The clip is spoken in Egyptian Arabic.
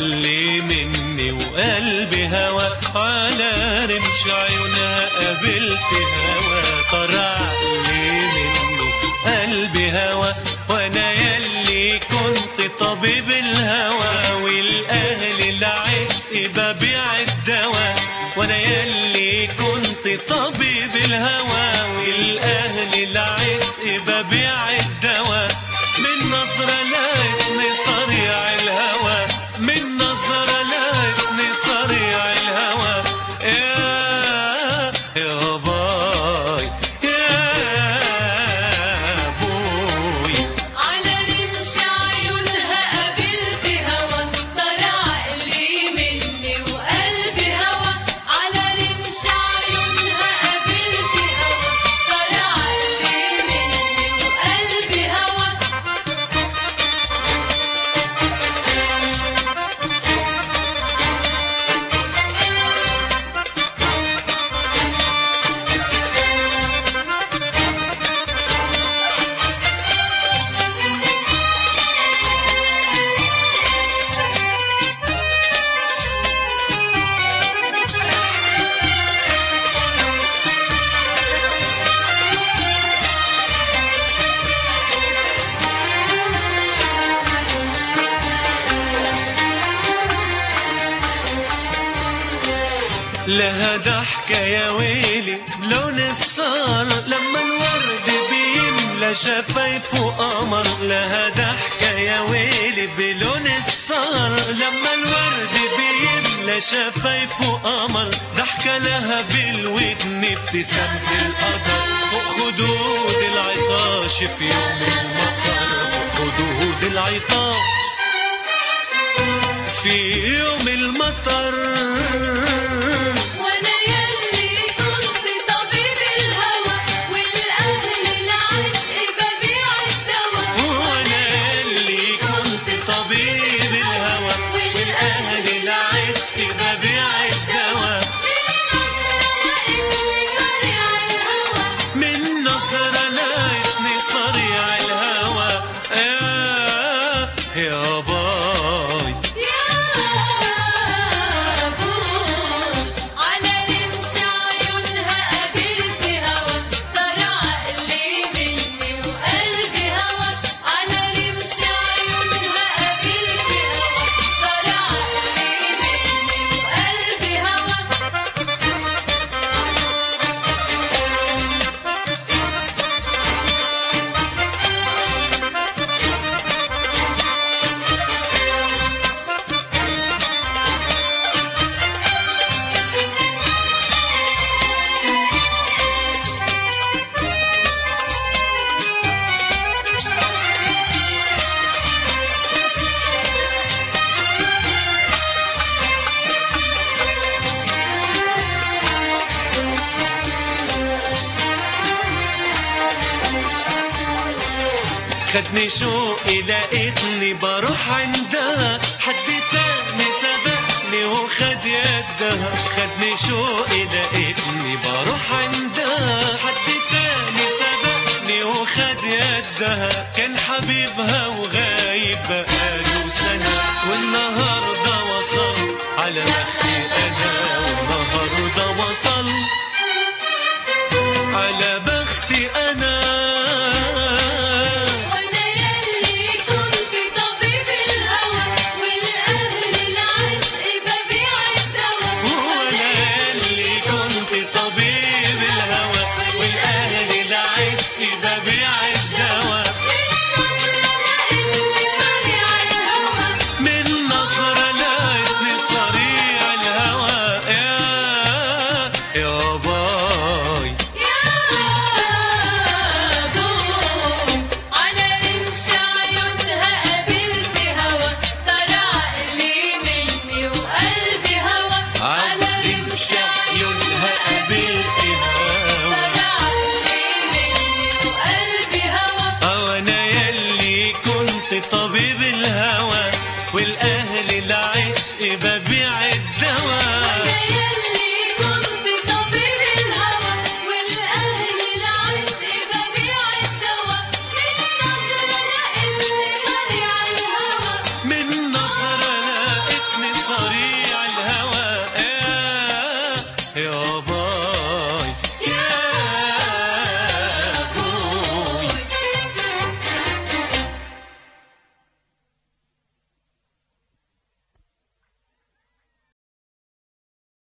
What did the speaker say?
عقلي مني وقلبي هوا على رمش عيونها قابلت هوا طار عقلي مني قلبي هوا وانا يلي كنت طبيب الهوى والاهل العشق ببيع الدواء وانا يلي كنت طبيب الهوى والاهل العشق ببيع الدواء من نظرة لقيتني صريع الهوى من نظرة لقيتني صريع الهوى يا يا باي يا بوي على رمش عيونها قابلت هوا طار عقلي مني وقلبي هوا على رمش عيونها قابلت هوا طار عقلي مني وقلبي هوا لها ضحكة يا ويلي بلون الصار لما الورد بيملى شفايفه قمر لها ضحكة يا ويلي بلون الصار لما الورد بيملى شفايفه قمر ضحكة لها بالودن ابتسامة القدر فوق خدود العطاش في يوم المطر فوق خدود العطاش في يوم المطر وانا يلي كنت طبيب الهوى والاهل العشق ببيع الدواء وانا اللي كنت طبيب الهوى والاهل العشق ببيع الدواء من نظرة لقيتني صريع من نظرة لقيتني صريع الهوى الهوى يا يا باي يا بوي على رمش عيونها قابلت هوا طار عقلي مني وقلبي هوا على رمش عيونها قابلت هوا طار عقلي مني وقلبي هوا خدني شوقي لقيتني بروح عندها حد تاني سبقني وخد يدها خدني شوقي لقيتني بروح عندها حد تاني سبقني وخد يدها كان حبيبها وغايب بقاله سنة والنهاردة وصل على بختي أنا والنهاردة وصل على بختي أنا وانا يلي كنت طبيب الهوى والاهل العشق ببيع الدواء وانا اللي كنت طبيب الهوى والاهل العشق ببيع الدواء من نظرة لقيتني صريع الهوى من نظرة لقيتني صريع الهوى يا يا باي يا بوي على رمش عيونها قابلت هوا طار عقلي مني وقلبي هوا على رمش عيونها قابلت هوا طار عقلي مني وقلبي هوا وانا يلي كنت طبيب الهوى والاهل العشق ببيع